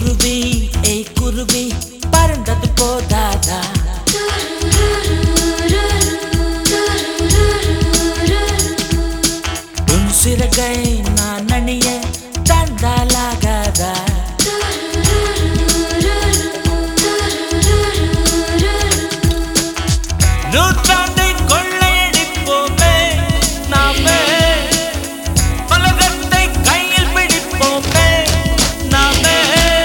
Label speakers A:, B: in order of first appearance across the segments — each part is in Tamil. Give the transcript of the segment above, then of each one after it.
A: குருவி ஏய் குருவி பறந்தது போதாதா உன் சிறகை நான் அணிய தந்தாலாகாதா நூற்றாண்டை கொள்ளையடிப்போமே நாமே உலகத்தை கையில் பிடிப்போமே நாமே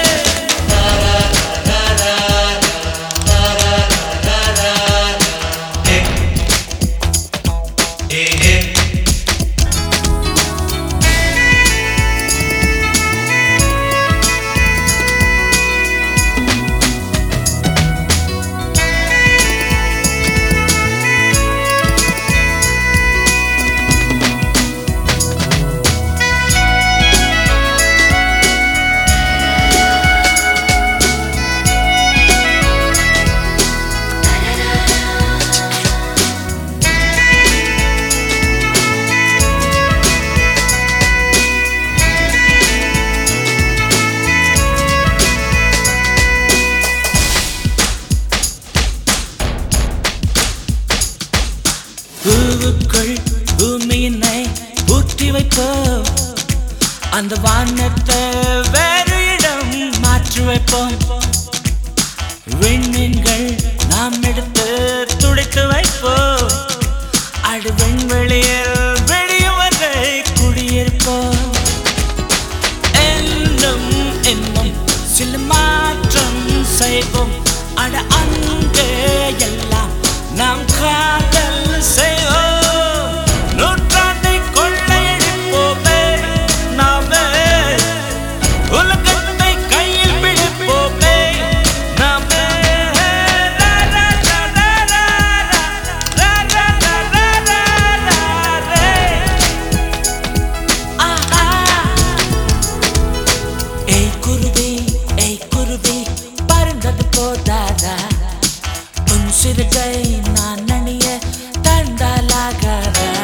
A: பூவுக்குள் பூமியினை ஊற்றி வைப்போம் அந்த வானத்தை வேறு இடம் மாற்றி வைப்போம் விண்மீன்கள் நாம் எடுத்து துடைத்து வைப்போம் அடு விண்வெளியில் வெளியும் வரை குடியிருப்போம் என்னும் என்னும் சில மாற்றம் செய்வோம் அட அங்கே எல்லாம் நாம் காதல் செய்வோம் நூற்றாண்டை கொள்ளையடிப்போமே நாமே உலகத்தை கையில் பிடிப்போமே நாமே லா, லா, லா, லா, லா, லா, லா, லா, லா, லா, லா, ரே. ஆஹா ஏய் குருவி ஏய் குருவி பறந்தது போதாதா உன் சிறுகை நான் அணிய தண்டாலாகாதா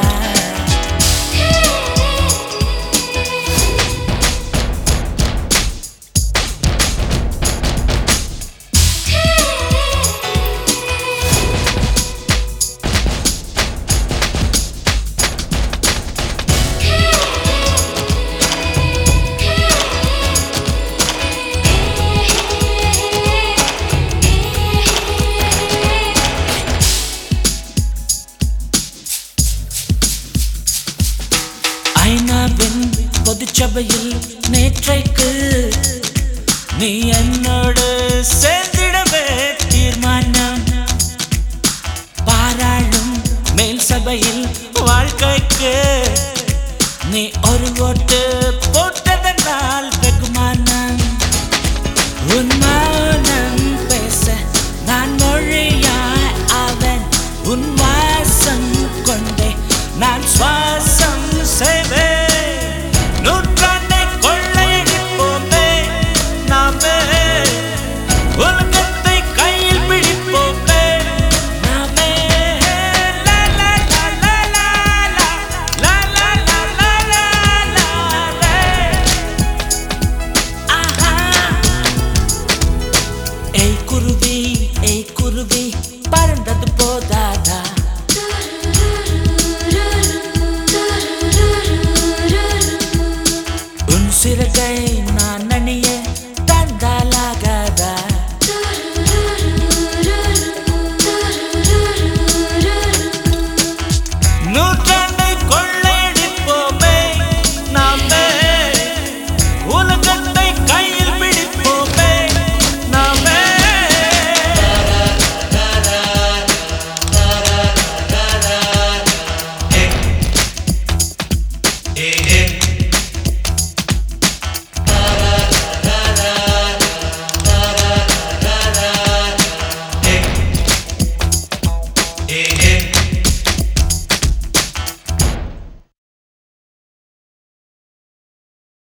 A: ஐநாவின் பொதுச்சபையில் நேற்றைக்கு நீ என்னோடு சேர்ந்திடவே தீர்மானம் பாராளும் மேல் சபையில் வாழ்க்கைக்கு நீ ஒரு ஓட்டு போட்டதனால் வெகுமானம் உன் மௌனம் பேச நான் மொழியாய் அவன் உன் வாசம் கொண்டே நான் சுவாசம் செய்வேன் நூற்றாண்டை கொள்ளையடிப்போமே நாமே உலகத்தை கையில் பிடிப்போமே நாமே லா, லா, லா, லா, லா, லா, லா, லா, லா, லா, லா, லா, ரே. ஆஹா ஏய் குருவி ஏய் குருவி பறந்தது போதாதா உன் சிறகை